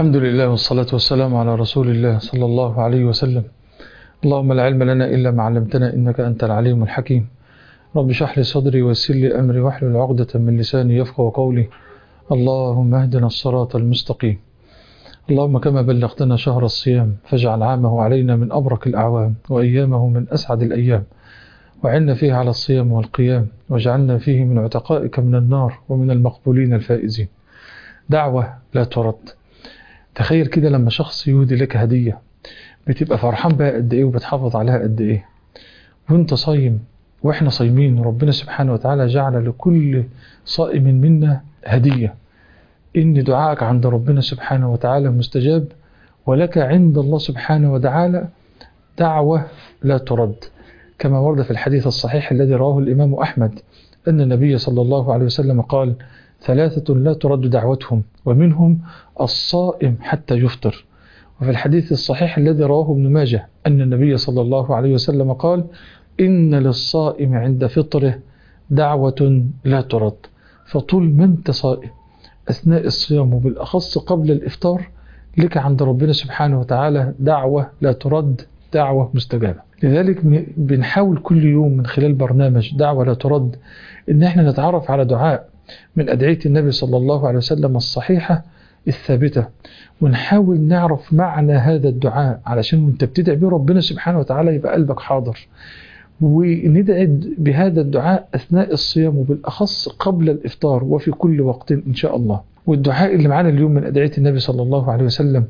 الحمد لله والصلاة والسلام على رسول الله صلى الله عليه وسلم اللهم لا علم لنا إلا ما علمتنا إنك أنت العليم الحكيم رب اشرح لي صدري ويسر لي أمري واحلل عقدة من لساني يفقه قولي اللهم اهدنا الصراط المستقيم اللهم كما بلغتنا شهر الصيام فاجعل عامه علينا من أبرك الأعوام وأيامه من أسعد الأيام وعنا فيه على الصيام والقيام واجعلنا فيه من عتقائك من النار ومن المقبولين الفائزين دعوة لا ترد تخيل كده لما شخص يهدي لك هدية بتبقى فرحان بها قد ايه وبتحافظ عليها قد ايه وانت صايم واحنا صايمين ربنا سبحانه وتعالى جعل لكل صائم منا هدية ان دعائك عند ربنا سبحانه وتعالى مستجاب ولك عند الله سبحانه وتعالى دعوة لا ترد كما ورد في الحديث الصحيح الذي رواه الإمام أحمد أن النبي صلى الله عليه وسلم قال ثلاثة لا ترد دعوتهم ومنهم الصائم حتى يفطر وفي الحديث الصحيح الذي رواه ابن ماجه أن النبي صلى الله عليه وسلم قال إن للصائم عند فطره دعوة لا ترد فطول ما أنت صائم أثناء الصيام وبالأخص قبل الإفطار لك عند ربنا سبحانه وتعالى دعوة لا ترد دعوة مستجابة لذلك بنحاول كل يوم من خلال برنامج دعوة لا ترد إن احنا نتعرف على دعاء من أدعية النبي صلى الله عليه وسلم الصحيحة الثابتة ونحاول نعرف معنى هذا الدعاء علشان وانت بتدعي به ربنا سبحانه وتعالى يبقى قلبك حاضر وندعي بهذا الدعاء أثناء الصيام وبالأخص قبل الإفطار وفي كل وقت إن شاء الله والدعاء اللي معنا اليوم من أدعية النبي صلى الله عليه وسلم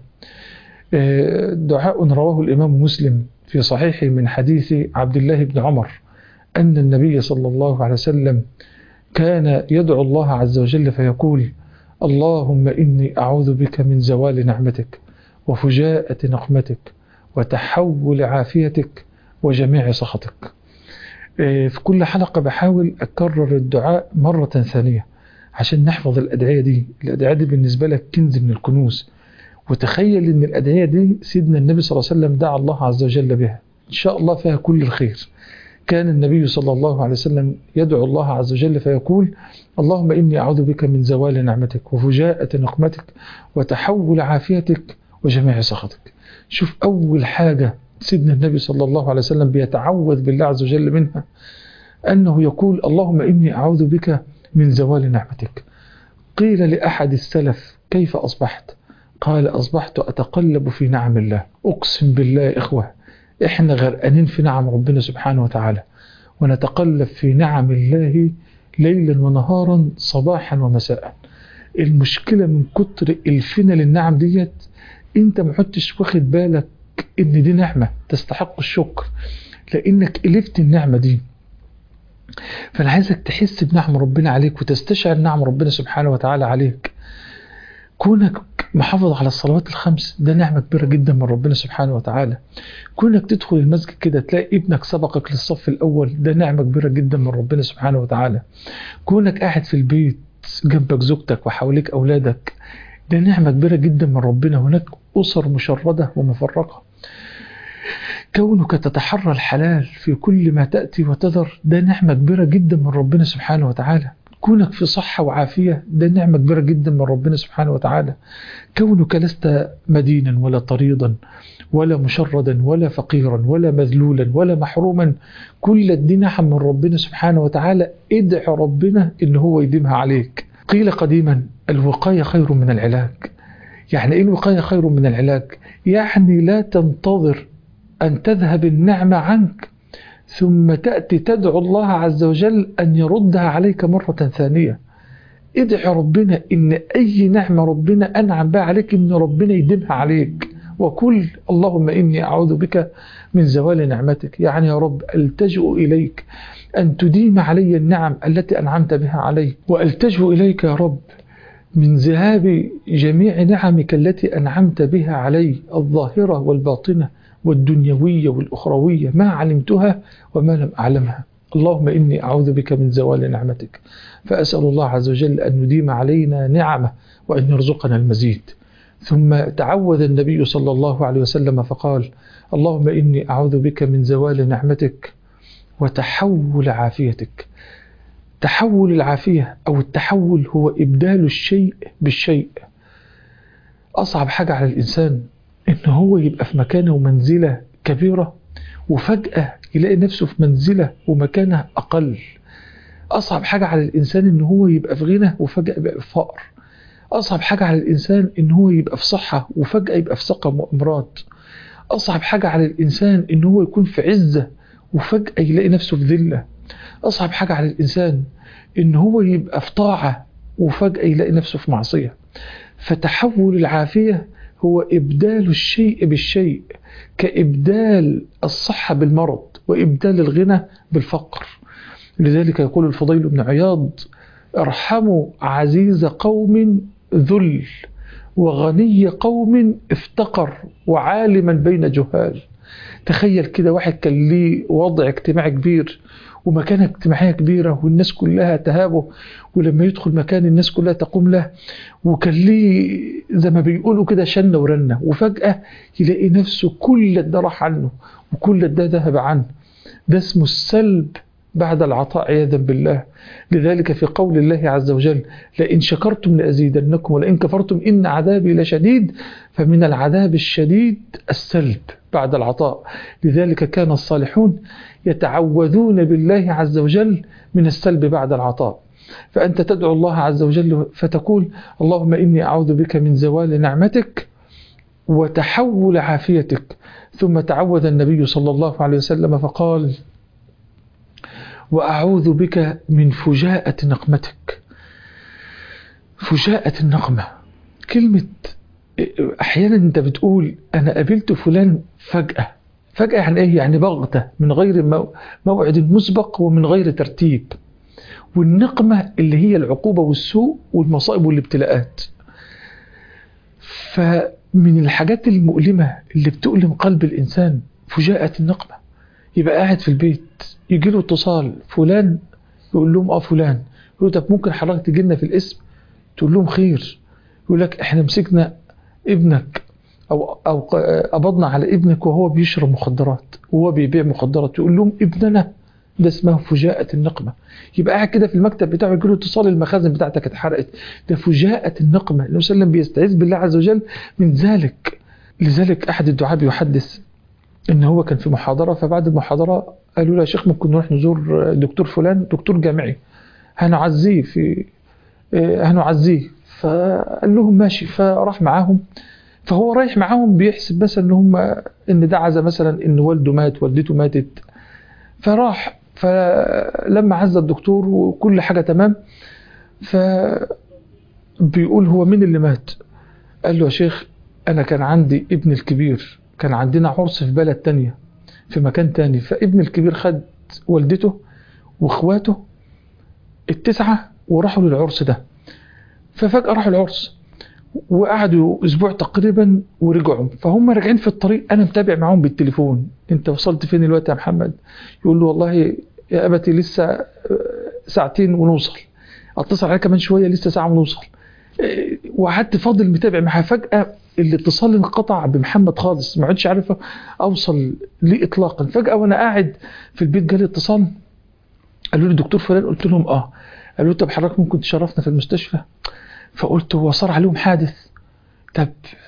دعاء رواه الإمام مسلم في صحيحه من حديث عبد الله بن عمر أن النبي صلى الله عليه وسلم كان يدعو الله عز وجل فيقول اللهم إني أعوذ بك من زوال نعمتك وفجاءة نقمتك وتحول عافيتك وجميع سخطك في كل حلقة بحاول أكرر الدعاء مرة ثانية عشان نحفظ الأدعية دي الأدعية دي بالنسبة لك كنز من الكنوز وتخيل أن الأدعية دي سيدنا النبي صلى الله عليه وسلم دعا الله عز وجل بها إن شاء الله فيها كل الخير كان النبي صلى الله عليه وسلم يدعو الله عز وجل فيقول اللهم إني أعوذ بك من زوال نعمتك وفجاءة نقمتك وتحول عافيتك وجميع سخطك شوف أول حاجة سيدنا النبي صلى الله عليه وسلم بيتعوذ بالله عز وجل منها أنه يقول اللهم إني أعوذ بك من زوال نعمتك قيل لأحد السلف كيف أصبحت قال أصبحت أتقلب في نعم الله أقسم بالله يا إخوة إحنا غرقانين في نعم ربنا سبحانه وتعالى ونتقلب في نعم الله ليلا ونهارا صباحا ومساء المشكلة من كتر الفنا للنعم ديت انت ما حدتش واخد بالك ان دي نعمة تستحق الشكر لانك الفت النعمة دي فانا عايزك تحس بنعم ربنا عليك وتستشعر نعم ربنا سبحانه وتعالى عليك كونك محافظ على الصلوات الخمس ده نعمة كبيرة جدا من ربنا سبحانه وتعالى كونك تدخل المسجد كده تلاقي ابنك سبقك للصف الأول ده نعمة كبيرة جدا من ربنا سبحانه وتعالى كونك قاعد في البيت جنبك زوجتك وحواليك أولادك ده نعمة كبيرة جدا من ربنا هناك أسر مشردة ومفرقة كونك تتحرى الحلال في كل ما تأتي وتذر ده نعمة كبيرة جدا من ربنا سبحانه وتعالى كونك في صحة وعافية ده نعمة كبيرة جدا من ربنا سبحانه وتعالى كونك لست مدينا ولا طريضا ولا مشردا ولا فقيرا ولا مذلولا ولا محروما كل دي نعم من ربنا سبحانه وتعالى ادع ربنا ان هو يديمها عليك قيل قديما الوقاية خير من العلاج يعني ايه الوقاية خير من العلاج يعني لا تنتظر ان تذهب النعمة عنك ثم تأتي تدعو الله عز وجل أن يردها عليك مرة ثانية ادعي ربنا إن أي نعمة ربنا أنعم بها عليك إن ربنا يديمها عليك وكل اللهم إني أعوذ بك من زوال نعمتك يعني يا رب ألتجئ إليك أن تديم علي النعم التي أنعمت بها علي وألتجئ إليك يا رب من ذهاب جميع نعمك التي أنعمت بها علي الظاهرة والباطنة والدنيوية والأخروية ما علمتها وما لم أعلمها اللهم إني أعوذ بك من زوال نعمتك فأسأل الله عز وجل أن نديم علينا نعمة وأن يرزقنا المزيد ثم تعوذ النبي صلى الله عليه وسلم فقال اللهم إني أعوذ بك من زوال نعمتك وتحول عافيتك تحول العافية أو التحول هو إبدال الشيء بالشيء أصعب حاجة على الإنسان إن هو يبقى في مكانه ومنزلة كبيرة وفجأة يلاقي نفسه في منزلة ومكانه أقل أصعب حاجة على الإنسان إن هو يبقى في غنى وفجأة يبقى في فقر أصعب حاجة على الإنسان إن هو يبقى في صحة وفجأة يبقى في سقم وأمراض أصعب حاجة على الإنسان إن هو يكون في عزة وفجأة يلاقي نفسه في ذلة أصعب حاجة على الإنسان إن هو يبقى في طاعة وفجأة يلاقي نفسه في معصية فتحول العافية هو إبدال الشيء بالشيء كإبدال الصحة بالمرض وإبدال الغنى بالفقر لذلك يقول الفضيل بن عياض ارحموا عزيز قوم ذل وغني قوم افتقر وعالما بين جهال تخيل كده واحد كان ليه وضع اجتماعي كبير ومكانة اجتماعية كبيرة والناس كلها تهابه ولما يدخل مكان الناس كلها تقوم له وكان ليه زي ما بيقولوا كده شنة ورنة وفجأة يلاقي نفسه كل ده راح عنه وكل ده ذهب عنه ده اسمه السلب بعد العطاء عياذا بالله لذلك في قول الله عز وجل لئن شكرتم لأزيدنكم ولئن كفرتم إن عذابي لشديد فمن العذاب الشديد السلب بعد العطاء لذلك كان الصالحون يتعوذون بالله عز وجل من السلب بعد العطاء فأنت تدعو الله عز وجل فتقول اللهم إني أعوذ بك من زوال نعمتك وتحول عافيتك ثم تعوذ النبي صلى الله عليه وسلم فقال وأعوذ بك من فجاءة نقمتك فجاءة النقمة كلمة أحيانا أنت بتقول أنا قابلت فلان فجأة فجأة يعني إيه؟ يعني بغتة من غير موعد مسبق ومن غير ترتيب والنقمة اللي هي العقوبة والسوء والمصائب والابتلاءات فمن الحاجات المؤلمة اللي بتؤلم قلب الإنسان فجاءة النقمة يبقى قاعد في البيت يجي له اتصال فلان يقول لهم اه فلان يقول طب ممكن حضرتك تجي لنا في الاسم تقول لهم خير يقول لك احنا مسكنا ابنك او او قبضنا على ابنك وهو بيشرب مخدرات وهو بيبيع مخدرات يقول لهم ابننا ده اسمها فجاءة النقمة يبقى قاعد كده في المكتب بتاعه يجي له اتصال المخازن بتاعتك اتحرقت ده فجاءة النقمة النبي صلى الله عليه وسلم بيستعيذ بالله عز وجل من ذلك لذلك احد الدعاء بيحدث ان هو كان في محاضرة فبعد المحاضرة قالوا له يا شيخ ممكن نروح نزور دكتور فلان دكتور جامعي هنعزيه في هنعزيه فقال لهم ماشي فراح معاهم فهو رايح معاهم بيحسب مثلا ان هم ان ده عزا مثلا ان والده مات والدته ماتت فراح فلما عزى الدكتور وكل حاجة تمام فبيقول هو مين اللي مات قال له يا شيخ انا كان عندي ابن الكبير كان عندنا عرس في بلد تانية في مكان تاني فابن الكبير خد والدته واخواته التسعة وراحوا للعرس ده ففجأة راحوا العرس وقعدوا اسبوع تقريبا ورجعوا فهم راجعين في الطريق انا متابع معاهم بالتليفون انت وصلت فين دلوقتي يا محمد يقول له والله يا ابتي لسه ساعتين ونوصل اتصل عليك كمان شويه لسه ساعه ونوصل وقعدت فاضل متابع معاه فجاه الاتصال انقطع بمحمد خالص ما عدتش عارف اوصل ليه اطلاقا فجاه وانا قاعد في البيت جالي اتصال قالوا لي دكتور فلان قلت لهم اه قالوا لي طب حضرتك ممكن تشرفنا في المستشفى فقلت هو صار عليهم حادث طب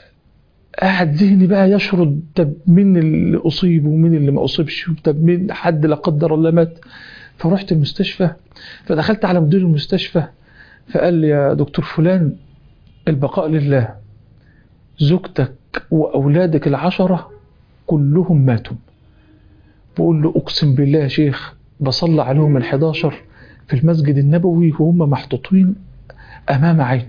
قاعد ذهني بقى يشرد طب مين اللي اصيب ومين اللي ما اصيبش طب مين حد لا قدر الله مات فرحت المستشفى فدخلت على مدير المستشفى فقال لي يا دكتور فلان البقاء لله زوجتك واولادك العشره كلهم ماتوا بقول له اقسم بالله يا شيخ بصلى عليهم ال11 في المسجد النبوي وهم محطوطين امام عيني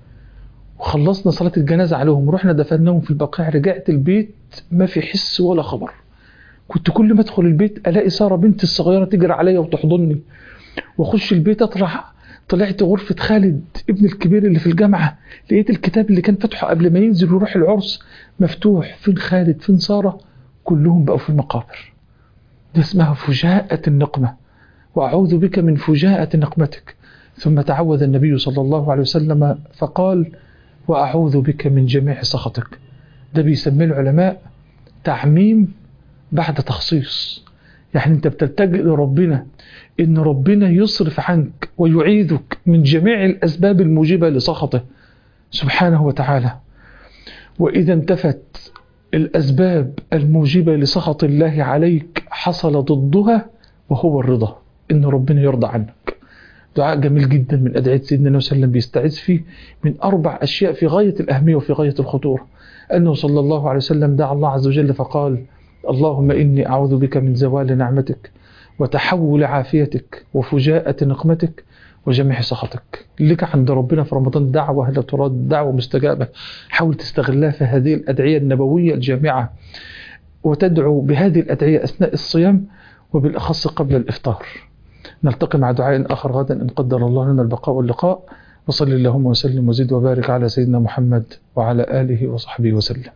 وخلصنا صلاة الجنازة عليهم ورحنا دفناهم في البقيع رجعت البيت ما في حس ولا خبر كنت كل ما ادخل البيت الاقي سارة بنتي الصغيرة تجري عليا وتحضني واخش البيت اطلع طلعت غرفة خالد ابن الكبير اللي في الجامعة لقيت الكتاب اللي كان فاتحه قبل ما ينزل ويروح العرس مفتوح فين خالد فين سارة كلهم بقوا في المقابر ده اسمها فجاءة النقمة وأعوذ بك من فجاءة نقمتك ثم تعوذ النبي صلى الله عليه وسلم فقال وأعوذ بك من جميع سخطك ده بيسميه العلماء تعميم بعد تخصيص يعني انت بتلتجئ لربنا ان ربنا يصرف عنك ويعيذك من جميع الاسباب الموجبة لسخطه سبحانه وتعالى وإذا انتفت الأسباب الموجبة لسخط الله عليك حصل ضدها وهو الرضا إن ربنا يرضى عنك دعاء جميل جدا من أدعية سيدنا النبي صلى الله عليه وسلم بيستعيذ فيه من أربع أشياء في غاية الأهمية وفي غاية الخطورة أنه صلى الله عليه وسلم دعا الله عز وجل فقال اللهم إني أعوذ بك من زوال نعمتك وتحول عافيتك وفجاءة نقمتك وجميع سخطك لك عند ربنا في رمضان دعوة لا تراد دعوة مستجابة حاول تستغلها في هذه الأدعية النبوية الجامعة وتدعو بهذه الأدعية أثناء الصيام وبالأخص قبل الإفطار نلتقي مع دعاء آخر غدا إن قدر الله لنا البقاء واللقاء وصل اللهم وسلم وزد وبارك على سيدنا محمد وعلى آله وصحبه وسلم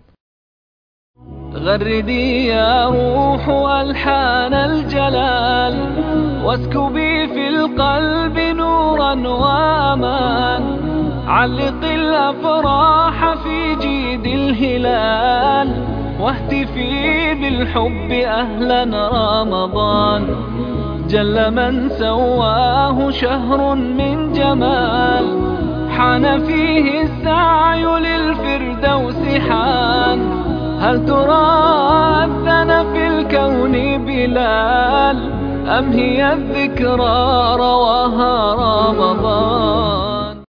غردي يا روح ألحان الجلال واسكبي في القلب نورا وأمان علق الأفراح في جيد الهلال واهتفي بالحب أهلا رمضان جل من سواه شهر من جمال حان فيه السعي للفردوس حان هل ترى أذن في الكون بلال أم هي الذكرى رواها رمضان